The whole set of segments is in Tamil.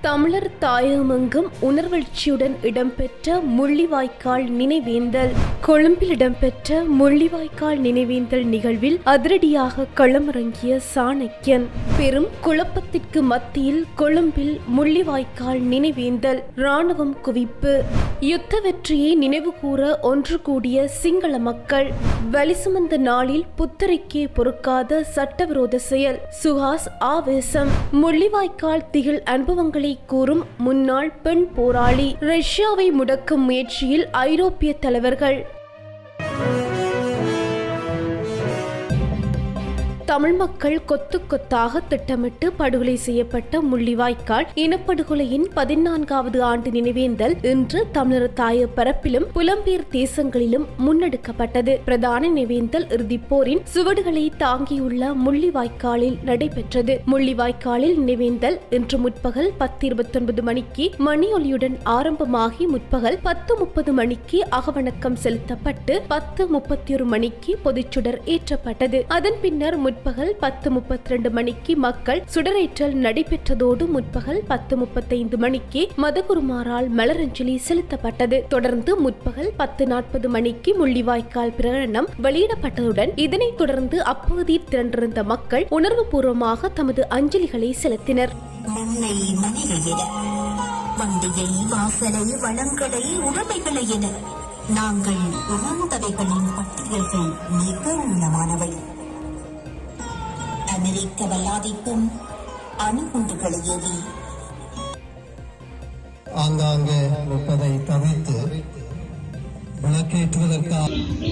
தமிழர் தாயகமெங்கும் உணர்வெழுச்சியுடன் இடம்பெற்ற முள்ளிவாய்க்கால் நினைவேந்தல் கொழும்பில் இடம்பெற்ற முள்ளிவாய்க்கால் நினைவேந்தல் நிகழ்வில் அதிரடியாக களமிறங்கிய சாணக்கியன் பெரும் குழப்பத்திற்கு மத்தியில் கொழும்பில் முள்ளிவாய்க்கால் நினைவேந்தல் ராணுவம் குவிப்பு யுத்த வெற்றியை நினைவுகூர ஒன்று கூடிய சிங்கள மக்கள் வலி சுமந்த நாளில் புத்தரிக்கே பொறுக்காத சட்டவிரோத செயல் சுஹாஸ் ஆவேசம் முள்ளிவாய்க்கால் திகில் அனுபவங்களை கூறும் முன்னாள் பெண் போராளி ரஷ்யாவை முடக்கும் முயற்சியில் ஐரோப்பிய தலைவர்கள் தமிழ் மக்கள் கொத்து கொத்தாக திட்டமிட்டு படுகொலை செய்யப்பட்ட முள்ளிவாய்க்கால் இனப்படுகொலையின் பதினான்காவது ஆண்டு நினைவேந்தல் இன்று தமிழர் தாய பரப்பிலும் புலம்பெயர் தேசங்களிலும் முன்னெடுக்கப்பட்டது பிரதான நினைவேந்தல் இறுதிப் போரின் சுவடுகளை தாங்கியுள்ள முள்ளிவாய்க்காலில் நடைபெற்றது முள்ளிவாய்க்காலில் நினைவேந்தல் இன்று முற்பகல் பத்து இருபத்தொன்பது மணிக்கு மணியொலியுடன் ஆரம்பமாகி முற்பகல் பத்து முப்பது மணிக்கு அகவணக்கம் செலுத்தப்பட்டு பத்து முப்பத்தி ஒரு மணிக்கு பொதுச்சுடர் ஏற்றப்பட்டது அதன் பின்னர் முற்பகல் பத்து முப்பத்தி ரெண்டு மணிக்கு மக்கள் சுடரேற்றல் நடைபெற்றதோடு முற்பகல் பத்து முப்பத்தைந்து மணிக்கு மதகுருமாரால் மலரஞ்சலி செலுத்தப்பட்டது தொடர்ந்து முற்பகல் பத்து நாற்பது மணிக்கு முள்ளிவாய்க்கால் பிரகடனம் வெளியிடப்பட்டதுடன் இதனைத் தொடர்ந்து அப்பகுதியில் திரண்டிருந்த மக்கள் உணர்வுபூர்வமாக தமது அஞ்சலிகளை செலுத்தினர் மண்ணை மனித என வண்டியை வாசலை வளங்களை உடைமைகளை என நாங்கள் இழந்தவைகளின் பட்டியல்கள் மிக நீளமானவை அமெரிக்க வல்லாதிப்பும் அணுகுண்டுகளை ஏவி ஆங்காங்கே நிற்பதை தவிர்த்து விளக்கேற்றுவதற்காக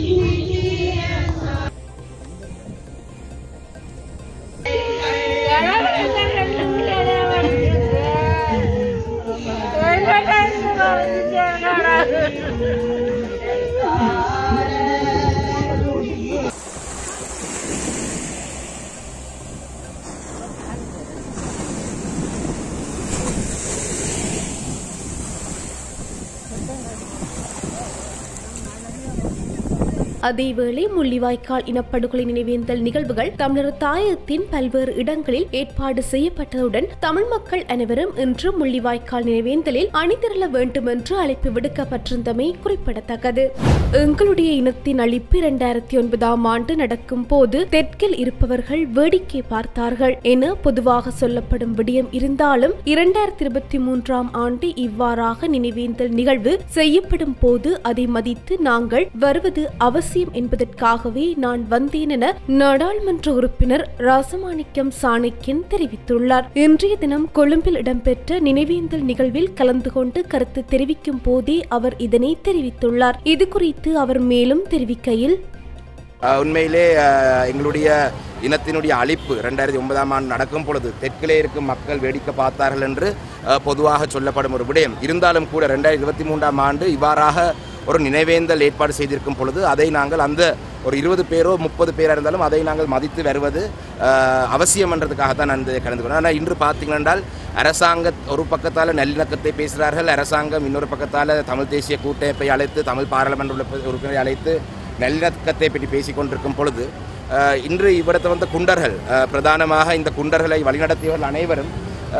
அதேவேளை முள்ளிவாய்க்கால் இனப்படுகொலை நினைவேந்தல் நிகழ்வுகள் தமிழர் தாயகத்தின் பல்வேறு இடங்களில் ஏற்பாடு செய்யப்பட்டதுடன் தமிழ் மக்கள் அனைவரும் இன்று முள்ளிவாய்க்கால் நினைவேந்தலில் அணிதிரள வேண்டும் என்று அழைப்பு விடுக்கப்பட்டிருந்தமை குறிப்பிடத்தக்கது எங்களுடைய இனத்தின் அழிப்பு இரண்டாயிரத்தி ஒன்பதாம் ஆண்டு நடக்கும் போது தெற்கில் இருப்பவர்கள் வேடிக்கை பார்த்தார்கள் என பொதுவாக சொல்லப்படும் விடயம் இருந்தாலும் இரண்டாயிரத்தி இருபத்தி மூன்றாம் ஆண்டு இவ்வாறாக நினைவேந்தல் நிகழ்வு செய்யப்படும் போது அதை மதித்து நாங்கள் வருவது அவசியம் என்பதற்காகவே நான் வந்தேன் என நாடாளுமன்ற உறுப்பினர் ராசமாணிக்கம் சாணக்கியன் தெரிவித்துள்ளார் இன்றைய தினம் கொழும்பில் இடம்பெற்ற நினைவேந்தல் நிகழ்வில் கலந்து கொண்டு கருத்து தெரிவிக்கும் போதே அவர் இதனை தெரிவித்துள்ளார் இது குறித்து அவர் மேலும் தெரிவிக்கையில் அஹ் உண்மையிலே அஹ், எங்களுடைய இனத்தினுடைய அழிப்பு ரெண்டாயிரத்தி ஒன்பதாம் ஆண்டு நடக்கும் பொழுது தெற்கிலே இருக்கும் மக்கள் வேடிக்கை பார்த்தார்கள் என்று அஹ், பொதுவாக சொல்லப்படும் ஒரு விடயம் இருந்தாலும் கூட ரெண்டாயிரத்தி இருபத்தி மூன்றாம் ஆண்டு இவ்வாறாக ஒரு நினைவேந்தல் ஏற்பாடு செய்திருக்கும் பொழுது அதை நாங்கள் அந்த ஒரு இருபது பேரோ முப்பது பேராக இருந்தாலும் அதை நாங்கள் மதித்து வருவது அஹ், அவசியம் என்றதுக்காக தான் நான் இதை கலந்து கொண்டேன் ஆனால் இன்று பார்த்தீங்கன்னால் அரசாங்க ஒரு பக்கத்தால் நல்லிணக்கத்தை பேசுகிறார்கள் அரசாங்கம் இன்னொரு பக்கத்தால் தமிழ் தேசிய கூட்டமைப்பை அழைத்து தமிழ் பாராளுமன்ற உறுப்ப- உறுப்பினரை அழைத்து நல்லிணக்கத்தை பற்றி பேசிக் கொண்டிருக்கும் பொழுது அஹ், இன்று இவ்விடத்தை வந்த குண்டர்கள் அஹ், பிரதானமாக இந்த குண்டர்களை வழிநடத்தியவர்கள் அனைவரும்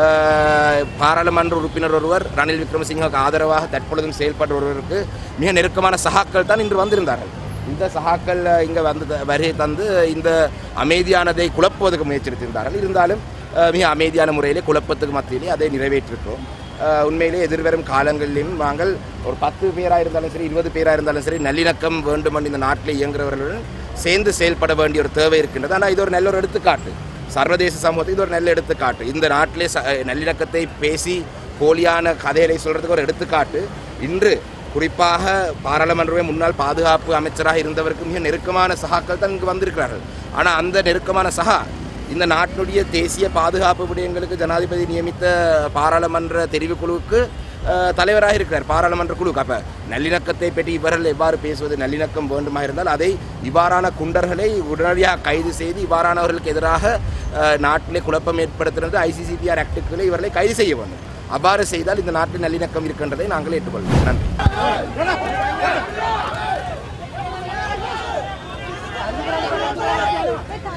அஹ், பாராளுமன்ற உறுப்பினர் ஒருவர் ரணில் விக்ரமசிங்கவுக்கு ஆதரவாக தற்பொழுதும் செயல்பட்ட ஒருவருக்கு மிக நெருக்கமான சகாக்கள் தான் இன்று வந்திருந்தார்கள் இந்த சகாக்கள் இங்கே வந்து த- வருகை தந்து இந்த அமைதியானதை குழப்புவதற்கு முயற்சித்திருந்தார்கள் இருந்தாலும் அஹ், மிக அமைதியான முறையிலே குழப்பத்துக்கு மத்தியிலே அதை நிறைவேற்றிருக்கிறோம் அஹ், உண்மையிலே எதிர்வரும் காலங்களிலும் நாங்கள் ஒரு பத்து பேராக இருந்தாலும் சரி இருபது பேராக இருந்தாலும் சரி நல்லிணக்கம் வேண்டும் என்று இந்த நாட்டில் இயங்குகிறவர்களுடன் சேர்ந்து செயல்பட வேண்டிய ஒரு தேவை இருக்கின்றது ஆனால் இது ஒரு நல்ல ஒரு எடுத்துக்காட்டு சர்வதேச சமூகத்துக்கு இது ஒரு நல்ல எடுத்துக்காட்டு இந்த நாட்டிலே ச நல்லிணக்கத்தை பேசி போலியான கதைகளை சொல்கிறதுக்கு ஒரு எடுத்துக்காட்டு இன்று குறிப்பாக பாராளுமன்றமே முன்னாள் பாதுகாப்பு அமைச்சராக இருந்தவருக்கு மிக நெருக்கமான சகாக்கள் தான் இங்கு வந்திருக்கிறார்கள் ஆனால் அந்த நெருக்கமான சகா இந்த நாட்டினுடைய தேசிய பாதுகாப்பு விடயங்களுக்கு ஜனாதிபதி நியமித்த பாராளுமன்ற தெரிவுக்குழுவுக்கு அஹ், தலைவராக இருக்கிறார் பாராளுமன்ற குழு அப்போ நல்லிணக்கத்தை பற்றி இவர்கள் எவ்வாறு பேசுவது நல்லிணக்கம் வேண்டுமா இருந்தால் அதை இவ்வாறான குண்டர்களை உடனடியாக கைது செய்து இவ்வாறானவர்களுக்கு எதிராக அஹ், நாட்டிலே குழப்பம் ஏற்படுத்துகிறது ஐசிசிபிஆர் ஆக்டுக்குள்ளே இவர்களை கைது செய்ய வேண்டும் அவ்வாறு செய்தால் இந்த நாட்டில் நல்லிணக்கம் இருக்கின்றதை நாங்கள் ஏற்றுக்கொள்வோம் நன்றி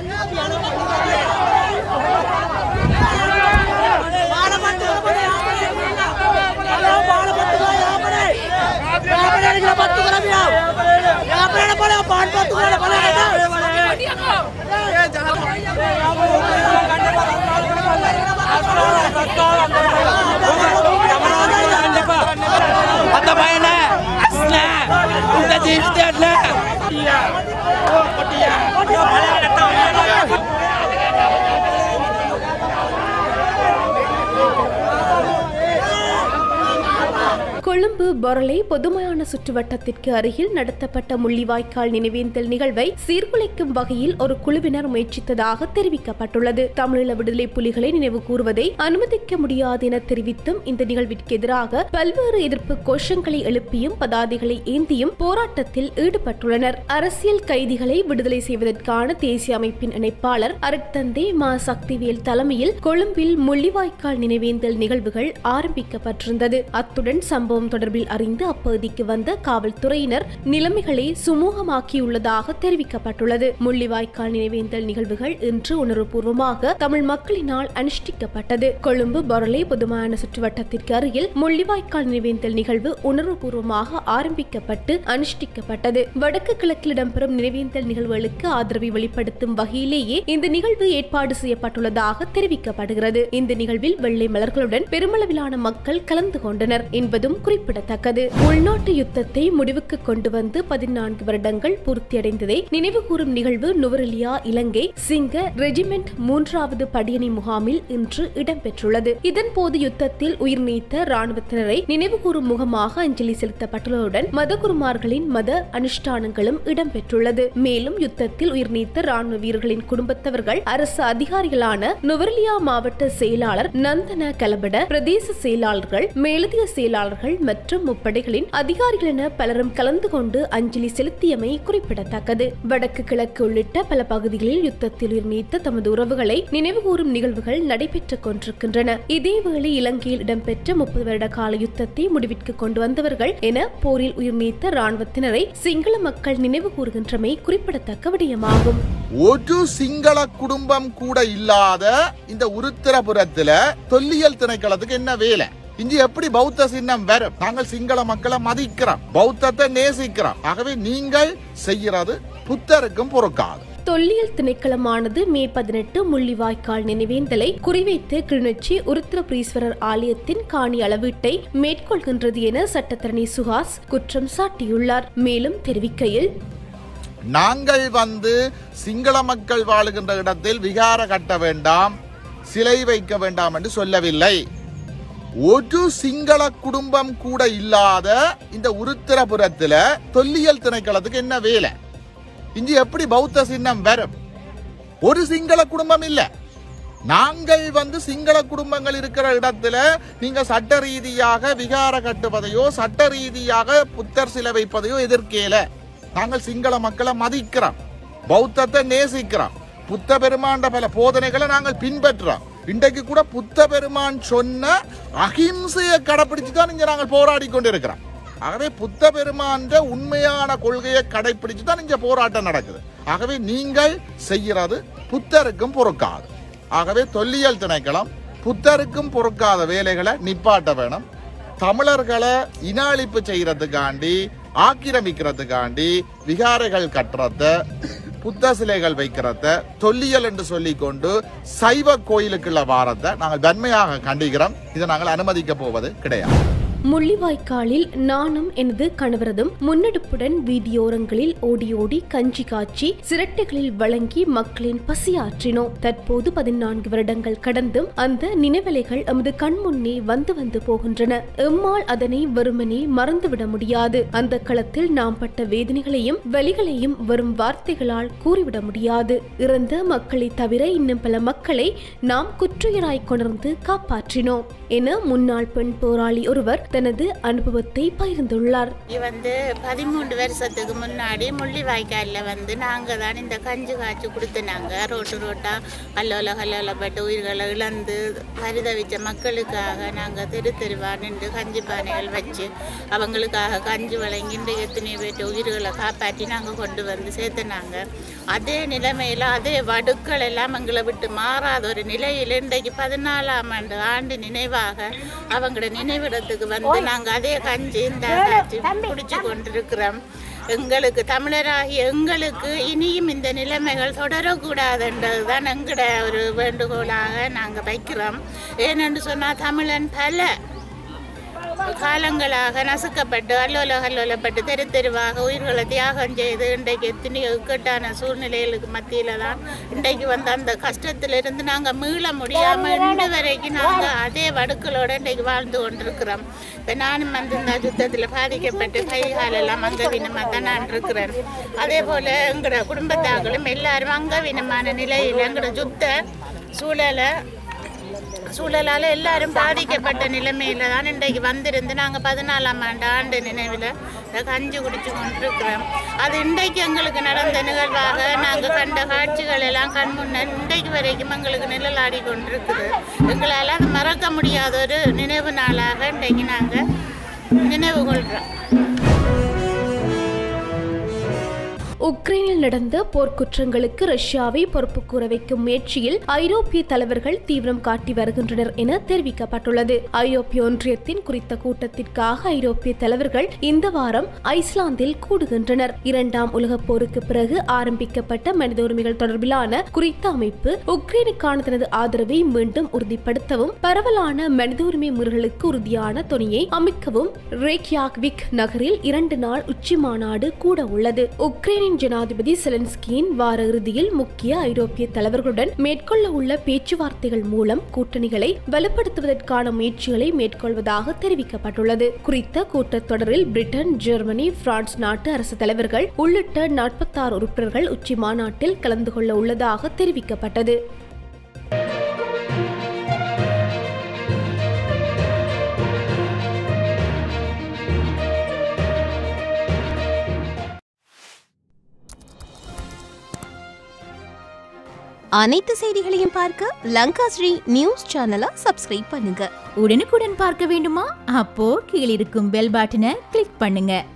பாடப்பட்டு அந்த பையனை அஸ்ல இந்த ஜீவித்தேட்ல கொழும்பு பொரளை பொதுமையான சுற்றுவட்டத்திற்கு அருகில் நடத்தப்பட்ட முள்ளிவாய்க்கால் நினைவேந்தல் நிகழ்வை சீர்குலைக்கும் வகையில் ஒரு குழுவினர் முயற்சித்ததாக தெரிவிக்கப்பட்டுள்ளது தமிழீழ விடுதலை புலிகளை நினைவு கூறுவதை அனுமதிக்க முடியாது என தெரிவித்தும் இந்த நிகழ்விற்கு எதிராக பல்வேறு எதிர்ப்பு கோஷங்களை எழுப்பியும் பதாதைகளை ஏந்தியும் போராட்டத்தில் ஈடுபட்டுள்ளனர் அரசியல் கைதிகளை விடுதலை செய்வதற்கான தேசிய அமைப்பின் இணைப்பாளர் அருட்தந்தை மா சக்திவேல் தலைமையில் கொழும்பில் முள்ளிவாய்க்கால் நினைவேந்தல் நிகழ்வுகள் ஆரம்பிக்கப்பட்டிருந்தது அத்துடன் சம்பவம் தொடர்பில் அறிந்து அப்பகுதிக்கு வந்த காவல்துறையினர் நிலைமைகளை சுமூகமாக்கியுள்ளதாக தெரிவிக்கப்பட்டுள்ளது முள்ளிவாய்க்கால் நினைவேந்தல் நிகழ்வுகள் இன்று உணர்வுபூர்வமாக தமிழ் மக்களினால் அனுஷ்டிக்கப்பட்டது கொழும்பு பொருளை பொதுமான சுற்றுவட்டத்திற்கு அருகில் முள்ளிவாய்க்கால் நினைவேந்தல் நிகழ்வு உணர்வுபூர்வமாக ஆரம்பிக்கப்பட்டு அனுஷ்டிக்கப்பட்டது வடக்கு கிழக்கில் இடம்பெறும் நினைவேந்தல் நிகழ்வுகளுக்கு ஆதரவை வெளிப்படுத்தும் வகையிலேயே இந்த நிகழ்வு ஏற்பாடு செய்யப்பட்டுள்ளதாக தெரிவிக்கப்படுகிறது இந்த நிகழ்வில் வெள்ளை மலர்களுடன் பெருமளவிலான மக்கள் கலந்து கொண்டனர் என்பதும் குறிப்பிடத்தக்கது உள்நாட்டு யுத்தத்தை முடிவுக்கு கொண்டு வந்து பதினான்கு வருடங்கள் பூர்த்தியடைந்ததை நினைவுகூரும் நிகழ்வு நுவரெலியா இலங்கை சிங்க ரெஜிமெண்ட் மூன்றாவது படியணி முகாமில் இன்று இடம்பெற்றுள்ளது இதன்போது யுத்தத்தில் உயிர் நீத்த ராணுவத்தினரை நினைவுகூரும் முகமாக அஞ்சலி செலுத்தப்பட்டுள்ளதுடன் மதகுருமார்களின் மத அனுஷ்டானங்களும் இடம்பெற்றுள்ளது மேலும் யுத்தத்தில் உயிர் நீத்த ராணுவ வீரர்களின் குடும்பத்தவர்கள் அரசு அதிகாரிகளான நுவரெலியா மாவட்ட செயலாளர் நந்தன கலபட பிரதேச செயலாளர்கள் மேலதிக செயலாளர்கள் மற்றும் முப்படைகளின் அதிகாரிகள் என பலரும் கலந்து கொண்டு அஞ்சலி செலுத்தியமை குறிப்பிடத்தக்கது வடக்கு கிழக்கு உள்ளிட்ட பல பகுதிகளில் யுத்தத்தில் உயிர் நீத்த தமது உறவுகளை நினைவுகூரும் நிகழ்வுகள் நடைபெற்றுக் கொண்டிருக்கின்றன இதேவேளை இலங்கையில் இடம்பெற்ற முப்பது வருட கால யுத்தத்தை முடிவிற்கு கொண்டு வந்தவர்கள் என போரில் உயிர் நீத்த ராணுவத்தினரை சிங்கள மக்கள் நினைவு கூறுகின்றமை குறிப்பிடத்தக்க விடயமாகும் ஒரு சிங்கள குடும்பம் கூட இல்லாத இந்த உருத்திரபுரத்துல தொல்லியல் திணைக்களத்துக்கு என்ன வேலை இஞ்சி எப்படி பௌத்த சின்னம் வரும் நாங்கள் சிங்கள மக்களை மதிக்கிறோம் பௌத்தத்தை நேசிக்கிறோம் ஆகவே நீங்கள் செய்யறது புத்தருக்கும் பொறுக்காது தொல்லியல் திணைக்களமானது மே பதினெட்டு முள்ளிவாய்க்கால் நினைவேந்தலை குறிவைத்து கிளிநொச்சி உருத்திரபுரீஸ்வரர் ஆலயத்தின் காணி அளவீட்டை மேற்கொள்கின்றது என சட்டத்தரணி சுஹாஸ் குற்றம் சாட்டியுள்ளார் மேலும் தெரிவிக்கையில் நாங்கள் வந்து சிங்கள மக்கள் வாழுகின்ற இடத்தில் விகார கட்ட வேண்டாம் சிலை வைக்க வேண்டாம் என்று சொல்லவில்லை ஒரு சிங்கள குடும்பம் கூட இல்லாத இந்த உருத்திரபுரத்துல தொல்லியல் திணைக்களத்துக்கு என்ன வேலை இஞ்சி எப்படி பௌத்த சின்னம் வரும் ஒரு சிங்கள குடும்பம் இல்ல நாங்கள் வந்து சிங்கள குடும்பங்கள் இருக்கிற இடத்துல நீங்க சட்ட ரீதியாக விகார கட்டுவதையோ சட்ட ரீதியாக புத்தர் சிலை வைப்பதையோ எதிர்க்கேல நாங்கள் சிங்கள மக்களை மதிக்கிறோம் பௌத்தத்தை நேசிக்கிறோம் புத்த பெருமாண்ட பல போதனைகளை நாங்கள் பின்பற்றுறோம் இன்றைக்கு கூட புத்த பெருமான் சொன்ன அகிம்சையை கடைப்பிடிச்சு தான் இங்க நாங்கள் போராடி கொண்டிருக்கிறோம் ஆகவே புத்த பெருமான்ற உண்மையான கொள்கையை கடைப்பிடிச்சு தான் இங்க போராட்டம் நடக்குது ஆகவே நீங்கள் செய்யறது புத்தருக்கும் பொறுக்காது ஆகவே தொல்லியல் திணைக்களம் புத்தருக்கும் பொறுக்காத வேலைகளை நிப்பாட்ட வேணும் தமிழர்களை இன அழிப்பு செய்யறதுக்காண்டி ஆக்கிரமிக்கிறதுக்காண்டி விகாரைகள் கட்டுறத புத்த சிலைகள் வைக்கிறத தொல்லியல் என்று சொல்லிக்கொண்டு சைவ கோயிலுக்குள்ள வாரத்தை நாங்கள் வன்மையாக கண்டிக்கிறோம் இதை நாங்கள் அனுமதிக்க போவது கிடையாது முள்ளிவாய்க்காலில் நானும் எனது கணவரதும் முன்னெடுப்புடன் வீதியோரங்களில் ஓடி ஓடி கஞ்சி காய்ச்சி சிரட்டைகளில் வழங்கி மக்களின் பசியாற்றினோம் தற்போது பதினான்கு வருடங்கள் கடந்தும் அந்த நினைவலைகள் எமது கண்முன்னே வந்து வந்து போகின்றன எம்மால் அதனை வெறுமனே மறந்துவிட முடியாது அந்த களத்தில் நாம் பட்ட வேதனைகளையும் வலிகளையும் வரும் வார்த்தைகளால் கூறிவிட முடியாது இறந்த மக்களை தவிர இன்னும் பல மக்களை நாம் குற்றுயிராய் கொணர்ந்து காப்பாற்றினோம் என முன்னாள் பெண் போராளி ஒருவர் தனது அனுபவத்தை பகிர்ந்துள்ளார் இது வந்து பதிமூன்று வருஷத்துக்கு முன்னாடி முள்ளிவாய்க்காலில் வந்து நாங்கள் தான் இந்த கஞ்சி காய்ச்சி கொடுத்தனாங்க ரோட்டு ரோட்டாக கல்லோல கல்லோலப்பட்டு உயிர்களை இழந்து பரிதவிச்ச மக்களுக்காக நாங்கள் தெரு தெருவாக நின்று கஞ்சி பானைகள் வச்சு அவங்களுக்காக கஞ்சி வழங்கி இந்த எத்தனை பேர்ட்ட உயிர்களை காப்பாற்றி நாங்கள் கொண்டு வந்து சேர்த்துனாங்க அதே நிலைமையில் அதே வடுக்கள் எல்லாம் எங்களை விட்டு மாறாத ஒரு நிலையில் இன்றைக்கு பதினாலாம் ஆண்டு ஆண்டு நினைவாக அவங்களோட நினைவிடத்துக்கு வந்து நாங்கள் அதே கஞ்சி இந்த காய்ச்சி குடிச்சு கொண்டிருக்கிறோம் எங்களுக்கு தமிழராகிய எங்களுக்கு இனியும் இந்த நிலைமைகள் தொடரக்கூடாதுன்றது தான் எங்களோட ஒரு வேண்டுகோளாக நாங்கள் வைக்கிறோம் ஏனென்று சொன்னால் தமிழன் பல காலங்களாக நசுக்கப்பட்டு அல்லோல அல்லோலப்பட்டு தெரு தெருவாக உயிர்களை தியாகம் செய்து இன்றைக்கு எத்தனையோ இக்கட்டான சூழ்நிலைகளுக்கு மத்தியில் தான் இன்றைக்கு வந்து அந்த கஷ்டத்திலிருந்து நாங்கள் மீள முடியாமல் இன்று வரைக்கும் நாங்கள் அதே வடுக்களோடு இன்றைக்கு வாழ்ந்து கொண்டிருக்கிறோம் இப்போ நானும் வந்து இந்த யுத்தத்தில் பாதிக்கப்பட்டு கை காலெல்லாம் அங்கவீனமாக தான் நான் இருக்கிறேன் அதே போல் எங்களோட குடும்பத்தாக்களும் எல்லாரும் அங்கவீனமான நிலையில் எங்களோட யுத்த சூழலை சூழலால் எல்லாரும் பாதிக்கப்பட்ட நிலைமையில தான் இன்றைக்கு வந்திருந்து நாங்கள் பதினாலாம் ஆண்டு ஆண்டு நினைவில் இந்த கஞ்சி குடிச்சு கொண்டிருக்கிறோம் அது இன்றைக்கு எங்களுக்கு நடந்த நிகழ்வாக நாங்கள் கண்ட காட்சிகள் எல்லாம் கண் முன்ன இன்றைக்கு வரைக்கும் எங்களுக்கு நிழலாடி கொண்டிருக்குது எங்களால் அது மறக்க முடியாத ஒரு நினைவு நாளாக இன்றைக்கு நாங்கள் நினைவு கொள்கிறோம் உக்ரைனில் நடந்த போர்க்குற்றங்களுக்கு ரஷ்யாவை பொறுப்பு கூற வைக்கும் முயற்சியில் ஐரோப்பிய தலைவர்கள் தீவிரம் காட்டி வருகின்றனர் என தெரிவிக்கப்பட்டுள்ளது ஐரோப்பிய ஒன்றியத்தின் குறித்த கூட்டத்திற்காக ஐரோப்பிய தலைவர்கள் இந்த வாரம் ஐஸ்லாந்தில் கூடுகின்றனர் இரண்டாம் உலகப் போருக்கு பிறகு ஆரம்பிக்கப்பட்ட மனித உரிமைகள் தொடர்பிலான குறித்த அமைப்பு உக்ரைனுக்கான தனது ஆதரவை மீண்டும் உறுதிப்படுத்தவும் பரவலான மனித உரிமை முறைகளுக்கு உறுதியான துணியை அமைக்கவும் ரேக்யாக்விக் நகரில் இரண்டு நாள் உச்சி மாநாடு கூட உள்ளது உக்ரைனின் ஜனாதிபதி செலன்ஸ்கியின் வார இறுதியில் முக்கிய ஐரோப்பிய தலைவர்களுடன் மேற்கொள்ள உள்ள பேச்சுவார்த்தைகள் மூலம் கூட்டணிகளை வலுப்படுத்துவதற்கான முயற்சிகளை மேற்கொள்வதாக தெரிவிக்கப்பட்டுள்ளது குறித்த கூட்டத்தொடரில் பிரிட்டன் ஜெர்மனி பிரான்ஸ் நாட்டு அரசு தலைவர்கள் உள்ளிட்ட நாற்பத்தாறு உறுப்பினர்கள் உச்சி மாநாட்டில் கலந்து கொள்ள உள்ளதாக தெரிவிக்கப்பட்டது அனைத்து செய்திகளையும் பார்க்க லங்கா ஸ்ரீ நியூஸ் சேனலை சப்ஸ்கிரைப் பண்ணுங்க உடனுக்குடன் பார்க்க வேண்டுமா அப்போ கீழிருக்கும் பெல் பட்டனை கிளிக் பண்ணுங்க